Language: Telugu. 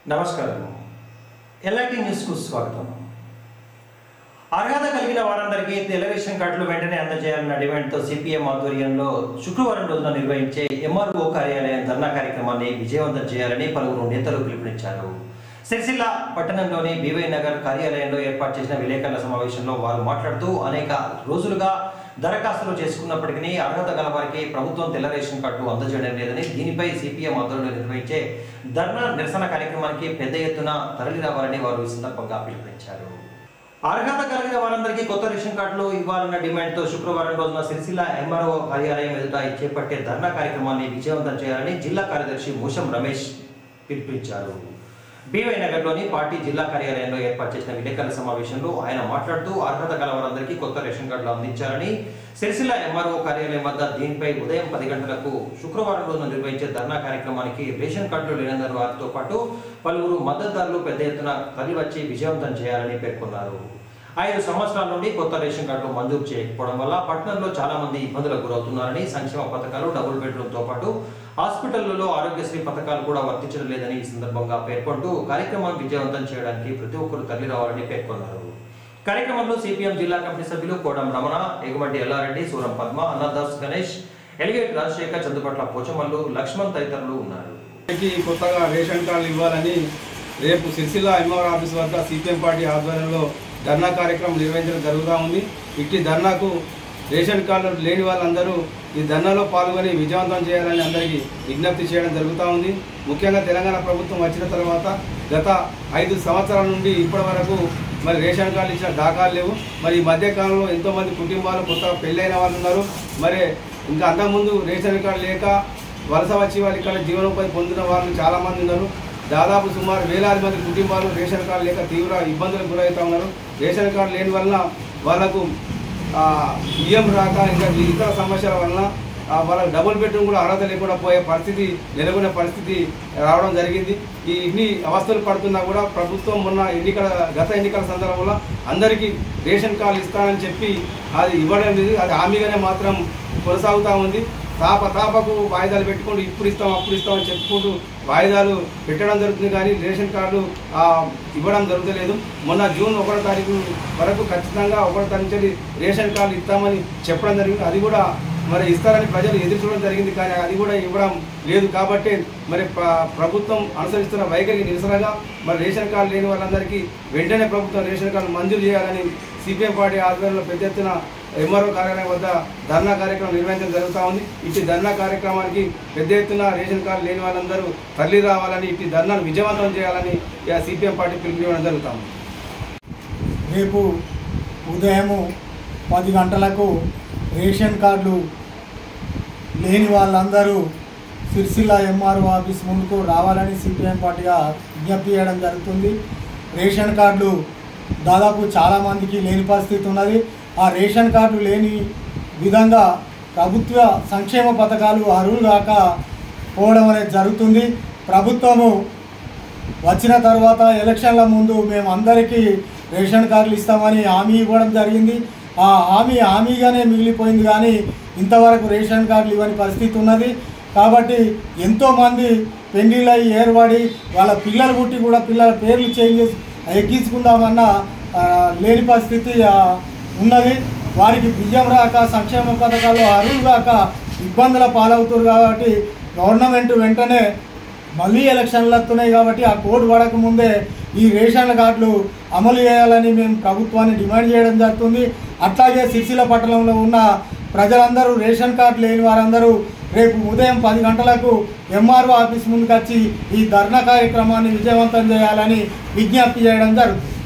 నమస్కారం ఎల్ఐటి న్యూస్కు స్వాగతం అర్హత కలిగిన వారందరికీ తెల్ల రేషన్ కార్డులు వెంటనే అందజేయాలన్న డిమాండ్తో సిపిఎం ఆధ్వర్యంలో శుక్రవారం రోజున నిర్వహించే ఎంఆర్ఓ కార్యాలయం ధర్నా కార్యక్రమాన్ని విజయవంతం చేయాలని పలువురు నేతలు పిలుపునిచ్చారు సిరిసిల్ల పట్టణంలోని బీవై నగర్ కార్యాలయంలో ఏర్పాటు చేసిన విలేకరుల సమావేశంలో వారు మాట్లాడుతూ అనేక రోజులుగా దరఖాస్తులు చేసుకున్నప్పటికీ అర్హత గల వారికి ప్రభుత్వం తెల్ల రేషన్ కార్డు అందజేయడం లేదని దీనిపై సిపిఎం ఆధ్వర్యంలో నిర్వహించే ధర్నా నిరసన కార్యక్రమానికి పెద్ద ఎత్తున తరలి రావాలని వారు ఈ సందర్భంగా పిలుపునిచ్చారు అర్హత కలిగిన వారందరికీ కొత్త రేషన్ కార్డులు ఇవ్వాలన్న డిమాండ్తో శుక్రవారం రోజున సిరిసిల్ల ఎంఆర్ఓ కార్యాలయం ఎదుట చేపట్టే ధర్నా కార్యక్రమాన్ని విజయవంతం చేయాలని జిల్లా కార్యదర్శి మూషం రమేష్ పిలుపునిచ్చారు బీవై నగర్లోని పార్టీ జిల్లా కార్యాలయంలో ఏర్పాటు చేసిన విలేకరుల సమావేశంలో ఆయన మాట్లాడుతూ అర్హత గల వారందరికీ కొత్త రేషన్ కార్డులు అందించాలని సిరిసిల్ల ఎంఆర్ఓ కార్యాలయం వద్ద దీనిపై ఉదయం పది గంటలకు శుక్రవారం రోజున నిర్వహించే ధర్నా కార్యక్రమానికి రేషన్ కార్డులు లేనందరి వారితో పాటు పలువురు మద్దతుదారులు పెద్ద ఎత్తున తరలివచ్చి విజయవంతం చేయాలని పేర్కొన్నారు ఐదు సంవత్సరాల నుండి కొత్త రేషన్ కార్డులు మంజూరు చేయకపోవడం వల్ల పట్టణంలో చాలా మంది ఇబ్బందులకు గురవుతున్నారని సంక్షేమ పథకాలు డబుల్ బెడ్రూమ్తో పాటు హాస్పిటళ్లలో ఆరోగ్యశ్రీ పథకాలు కూడా వర్తించడం లేదని ఈ సందర్భంగా పేర్కొంటూ కార్యక్రమాన్ని విజయవంతం చేయడానికి ప్రతి ఒక్కరు తరలి రావాలని పేర్కొన్నారు కార్యక్రమంలో సిపిఎం జిల్లా కమిటీ సభ్యులు కోడం రమణ ఎగుమటి ఎల్లారెడ్డి సూరం పద్మ అన్నదాస్ గణేష్ ఎలిగేట్ రాజశేఖర్ చందుపట్ల పోచమల్లు లక్ష్మణ్ తదితరులు ఉన్నారు కి కొత్తగా రేషన్ కార్డులు ఇవ్వాలని రేపు సిరిసిల్ల ఎంఆర్ ఆఫీస్ వద్ద సిపిఎం పార్టీ ఆధ్వర్యంలో ధర్నా కార్యక్రమం నిర్వహించడం జరుగుతూ ఉంది ఇట్టి ధర్నాకు రేషన్ కార్డులు లేని వాళ్ళందరూ ఈ ధర్నాలో పాల్గొని విజయవంతం చేయాలని అందరికీ విజ్ఞప్తి చేయడం జరుగుతూ ఉంది ముఖ్యంగా తెలంగాణ ప్రభుత్వం వచ్చిన తర్వాత గత ఐదు సంవత్సరాల నుండి ఇప్పటి వరకు మరి రేషన్ కార్డులు ఇచ్చిన దాఖలు లేవు మరి ఈ మధ్య కాలంలో ఎంతోమంది కుటుంబాలు కొత్తగా పెళ్ళైన వాళ్ళు ఉన్నారు మరి ఇంకా అంతకుముందు రేషన్ కార్డు లేక వలస వచ్చి వాళ్ళు ఇక్కడ జీవనోపాధి పొందిన వాళ్ళు చాలా మంది ఉన్నారు దాదాపు సుమారు వేలాది మంది కుటుంబాలు రేషన్ కార్డు లేక తీవ్ర ఇబ్బందులకు గురవుతూ ఉన్నారు రేషన్ కార్డు లేని వలన వాళ్ళకు ఆ, బియ్యం రాక ఇంకా ఇతర సమస్యల వలన ఆ, వాళ్ళకి డబుల్ బెడ్రూమ్ కూడా అర్హత లేకుండా పోయే పరిస్థితి నెలకొనే పరిస్థితి రావడం జరిగింది ఈ ఇన్ని అవస్థలు పడుతున్నా కూడా ప్రభుత్వం మొన్న ఎన్నికల గత ఎన్నికల సందర్భంలో అందరికీ రేషన్ కార్డు ఇస్తానని చెప్పి అది ఇవ్వడం లేదు అది హామీగానే మాత్రం కొనసాగుతూ ఉంది తాప తాపకు వాయిదాలు పెట్టుకుంటూ ఇప్పుడు ఇస్తాం అప్పుడు ఇస్తాం అని చెప్పుకుంటూ వాయిదాలు పెట్టడం జరుగుతుంది కానీ రేషన్ కార్డు ఆ, ఇవ్వడం జరుగుతలేదు మొన్న జూన్ ఒకటో తారీఖు వరకు ఖచ్చితంగా ఒకటో తారీఖు నుంచి రేషన్ కార్డు ఇస్తామని చెప్పడం జరిగింది అది కూడా మరి ఇస్తారని ప్రజలు ఎదురు చూడడం జరిగింది కానీ అది కూడా ఇవ్వడం లేదు కాబట్టి మరి ప్ర- ప్రభుత్వం అనుసరిస్తున్న వైఖరికి నిరసనగా మరి రేషన్ కార్డు లేని వాళ్ళందరికీ వెంటనే ప్రభుత్వం రేషన్ కార్డు మంజూరు చేయాలని సిపిఎం పార్టీ ఆధ్వర్యంలో పెద్ద ఎత్తున ఎంఆర్ఓ కార్యాలయం వద్ద ధర్నా కార్యక్రమం నిర్వహించడం జరుగుతూ ఉంది ఇట్టి ధర్నా కార్యక్రమానికి పెద్ద ఎత్తున రేషన్ కార్డు లేని వాళ్ళందరూ తరలి రావాలని ఇట్టి ధర్నాను విజయవంతం చేయాలని సిపిఎం పార్టీ పిలుపునివ్వడం జరుగుతూ ఉంది రేపు ఉదయము పది గంటలకు రేషన్ కార్డులు లేని వాళ్ళందరూ సిరిసిల్ల ఎంఆర్ఓ ఆఫీస్ ముందుకు రావాలని సిపిఎం పార్టీగా విజ్ఞప్తి చేయడం జరుగుతుంది రేషన్ కార్డులు దాదాపు చాలామందికి లేని పరిస్థితి ఉన్నది ఆ రేషన్ కార్డు లేని విధంగా ప్రభుత్వ సంక్షేమ పథకాలు అర్హులు కాక పోవడం అనేది జరుగుతుంది ప్రభుత్వము వచ్చిన తర్వాత ఎలక్షన్ల ముందు మేము అందరికీ రేషన్ కార్డులు ఇస్తామని హామీ ఇవ్వడం జరిగింది ఆ హామీ హామీగానే మిగిలిపోయింది కానీ ఇంతవరకు రేషన్ కార్డులు ఇవ్వని పరిస్థితి ఉన్నది కాబట్టి ఎంతోమంది పెళ్లిళ్ళై ఏర్పడి వాళ్ళ పిల్లలు పుట్టి కూడా పిల్లల పేర్లు చేంజ్ చేసి ఎక్కించుకుందామన్న ఆ, లేని పరిస్థితి ఆ, ఉన్నది వారికి బియ్యం రాక సంక్షేమ పథకాలు అరువు కాక ఇబ్బందుల పాలవుతారు కాబట్టి గవర్నమెంట్ వెంటనే మళ్ళీ ఎలక్షన్లు వస్తున్నాయి కాబట్టి ఆ కోడ్ పడక ముందే ఈ రేషన్ కార్డులు అమలు చేయాలని మేము ప్రభుత్వాన్ని డిమాండ్ చేయడం జరుగుతుంది అట్లాగే సిరిసిల్ల పట్టణంలో ఉన్న ప్రజలందరూ రేషన్ కార్డు లేని వారందరూ రేపు ఉదయం పది గంటలకు ఎంఆర్ఓ ఆఫీస్ ముందుకు వచ్చి ఈ ధర్నా కార్యక్రమాన్ని విజయవంతం చేయాలని విజ్ఞప్తి చేయడం జరుగుతుంది